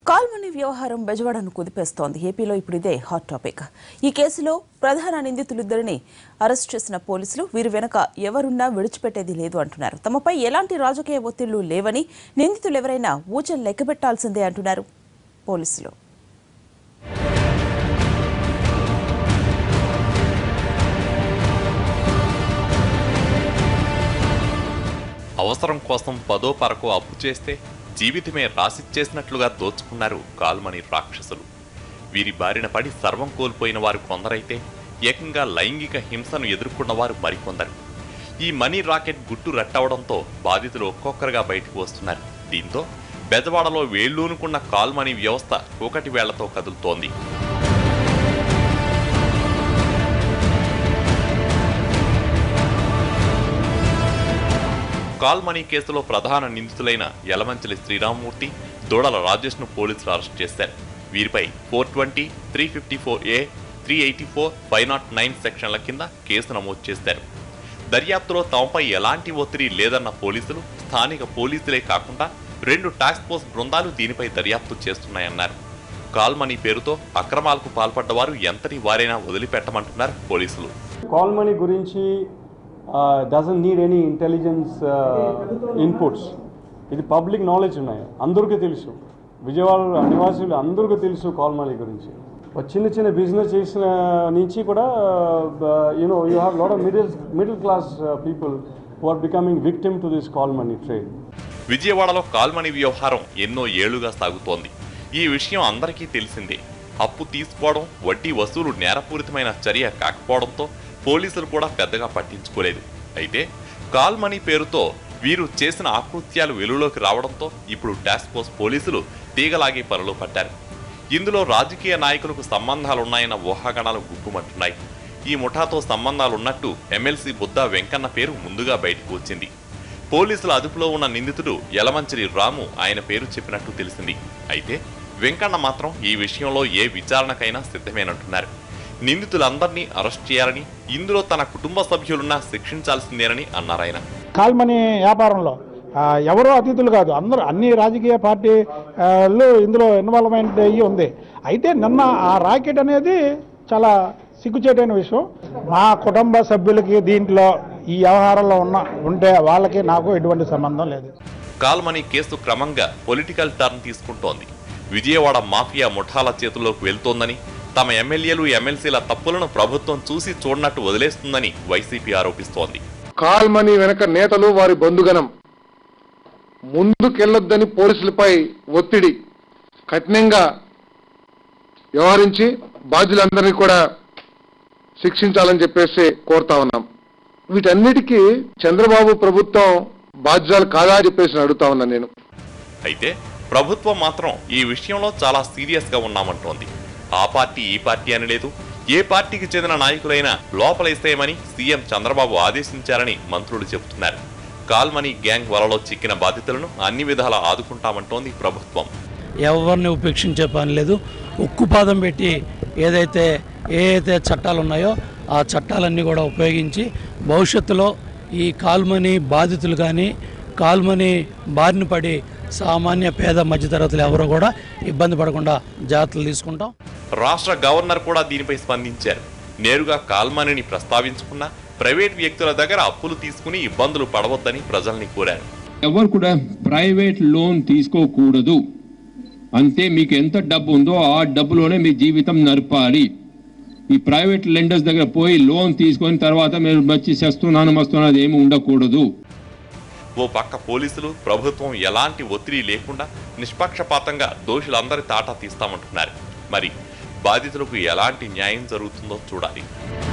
call money వ్యవహారం బెజవాడను కుదిపేస్తోంది ఏపీలో ఇప్పుడు ఇదే హాట్ టాపిక్ ఈ కేసులో ప్రధాన నిందితులిద్దరిని అరెస్ట్ చేసిన పోలీసులు వీరి వెనక ఎవరున్నా విడిచిపెట్టేది లేదు అంటున్నారు తమపై ఎలాంటి రాజకీయ ఒత్తిళ్లు లేవని నిందితులు ఎవరైనా ఊచలు లెక్కబెట్టాల్సిందే అంటున్నారు పోలీసులు అవసరం కోసం పదో పరకో అప్పు చేస్తే జీవితమే రాసిచ్చేసినట్లుగా దోచుకున్నారు కాల్మని రాక్షసులు వీరి బారిన పడి సర్వం కోల్పోయిన వారు కొందరైతే ఏకంగా లైంగిక హింసను ఎదుర్కొన్న వారు మరికొందరు ఈ మనీ రాకెట్ గుట్టు రట్టవడంతో బాధితులు ఒక్కొక్కరుగా బయటకు వస్తున్నారు దీంతో బెజవాడలో వేళ్లూనుకున్న కాల్మనీ వ్యవస్థ ఒకటి వేళ్లతో కదులుతోంది కాల్ మనీ కేసులో ప్రధాన నిందితులైన యలమంచలి శ్రీరామ్మూర్తి దూడల రాజేష్ను పోలీసులు అరెస్ట్ చేశారు వీరిపై four twenty three fifty four A three eighty four five naught nine సెక్షన్ల కింద కేసు నమోదు చేశారు దర్యాప్తులో తమపై ఎలాంటి ఒత్తిడి లేదన్న పోలీసులు స్థానిక పోలీసులే కాకుండా రెండు టాస్క్ ఫోర్స్ బృందాలు దీనిపై దర్యాప్తు చేస్తున్నాయన్నారు కాల్ మనీ పేరుతో అక్రమాలకు పాల్పడ్డవారు ఎంతటి వారైనా వదిలిపెట్టమంటున్నారు పోలీసులు కాల్ మనీ గురించి doesn't need any intelligence inputs ఇది పబ్లిక్ నాలెడ్జ్ ఉన్నాయి అందరికీ తెలుసు విజయవాడ నివాసులు అందరికీ తెలుసు కాల్ మనీ గురించి ఒక చిన్న చిన్న బిజినెస్ చేసిన నుంచి కూడా you know you have lot of middle middle class people who are becoming victim to this call money trade విజయవాడలో కాల్మనీ వ్యవహారం ఎన్నో ఏళ్లుగా సాగుతోంది ఈ విషయం అందరికీ తెలిసిందే అప్పు తీసుకోవడం వడ్డీ వసూలు నేరపూరితమైన చర్య కాకపోవడంతో పోలీసులు కూడా పెద్దగా పట్టించుకోలేదు అయితే కాల్మనీ పేరుతో వీరు చేసిన ఆకృత్యాలు వెలుగులోకి రావడంతో ఇప్పుడు టాస్క్ ఫోర్స్ పోలీసులు తీగలాగే పనులు పట్టారు ఇందులో రాజకీయ నాయకులకు సంబంధాలున్నాయన్న ఊహాగణాలు గుప్పుమంటున్నాయి ఈ ముఠాతో సంబంధాలున్నట్టు ఎమ్మెల్సీ బుద్ధా వెంకన్న పేరు ముందుగా బయటకు వచ్చింది పోలీసుల అదుపులో ఉన్న నిందితుడు యలమంచిలి రాము ఆయన పేరు చెప్పినట్టు తెలిసింది అయితే వెంకన్న మాత్రం ఈ విషయంలో ఏ విచారణకైనా సిద్ధమేనంటున్నారు నిందితులందరినీ అరెస్ట్ చేయాలని ఇందులో తన కుటుంబ సభ్యులున్నా శిక్షించాల్సిందేనని అన్నారాయన కాల్మనీ వ్యాపారంలో ఆ, ఎవరో అతిథులు కాదు అందరూ అన్ని రాజకీయ పార్టీలు ఇందులో ఇన్వాల్వ్మెంట్ అయ్యి ఉంది అయితే నిన్న ఆ రాకెట్ అనేది చాలా సిగ్గుచేటైన విషయం మా కుటుంబ సభ్యులకి దీంట్లో ఈ వ్యవహారంలో ఉన్న ఉంటే వాళ్ళకి నాకు ఎటువంటి సంబంధం లేదు కాల్మనీ కేసు క్రమంగా పొలిటికల్ టర్న్ తీసుకుంటోంది విజయవాడ మాఫియా ముఠాల చేతుల్లోకి వెళ్తోందని తమ ఎమ్మెల్యేలు ఎమ్మెల్సీల తప్పులను ప్రభుత్వం చూసి చూడనట్టు వదిలేస్తుందని వైసీపీ ఆరోపిస్తోంది కాల్మనీ వెనక నేతలు వారి బంధుగణం ముందుకెళ్లొద్దని పోలీసులపై ఒత్తిడి కఠినంగా వ్యవహరించి బాధ్యులందరినీ కూడా శిక్షించాలని చెప్పేసి కోరుతా ఉన్నాం వీటన్నిటికీ చంద్రబాబు ప్రభుత్వం బాధ్యులు కాదా అని చెప్పేసి నేను అడుగుతా ఉన్నాను నేను అయితే ప్రభుత్వం మాత్రం ఈ విషయంలో చాలా సీరియస్ గా ఉన్నామంటోంది ఆ పార్టీ ఈ పార్టీ అని లేదు ఏ పార్టీకి చెందిన నాయకులైనా లోపలేసేయమని సీఎం చంద్రబాబు ఆదేశించారని మంత్రులు చెబుతున్నారు కాల్మనీ గ్యాంగ్ వలలో చిక్కిన బాధితులను అన్ని విధాలా ఆదుకుంటామంటోంది ప్రభుత్వం ఎవరిని ఉపేక్షించే పని లేదు ఉక్కుపాదం పెట్టి ఏదైతే ఏ అయితే చట్టాలు ఉన్నాయో ఆ చట్టాలన్నీ కూడా ఉపయోగించి భవిష్యత్తులో ఈ కాల్మనీ బాధితులు కానీ కాల్మనీ బారిన పడి సామాన్య పేద మధ్యతరగతులు ఎవరు కూడా ఇబ్బంది పడకుండా జాగ్రత్తలు తీసుకుంటాం రాష్ట్ర గవర్నర్ కూడా దీనిపై స్పందించారు నేరుగా కాల్మనీని ప్రస్తావించుకున్న ప్రైవేట్ వ్యక్తుల దగ్గర అప్పులు తీసుకుని ఇబ్బందులు పడవద్దని ప్రజల్ని కోరారు ఎవరు కూడా ప్రైవేట్ లోన్ తీసుకోకూడదు అంతే మీకు ఎంత డబ్బు ఉందో ఆ డబ్బులోనే మీ జీవితం నడపాలి ఈ ప్రైవేట్ లెండర్స్ దగ్గర పోయి లోన్ తీసుకొని తర్వాత మీరు వచ్చి చేస్తున్నాను మస్తున్నాను అది ఏమి ఉండకూడదు ఓ పక్క పోలీసులు ప్రభుత్వం ఎలాంటి ఒత్తిడి లేకుండా నిష్పక్షపాతంగా దోషులందరి తాటా తీస్తామంటున్నారు మరి బాధితులకు ఎలాంటి న్యాయం జరుగుతుందో చూడాలి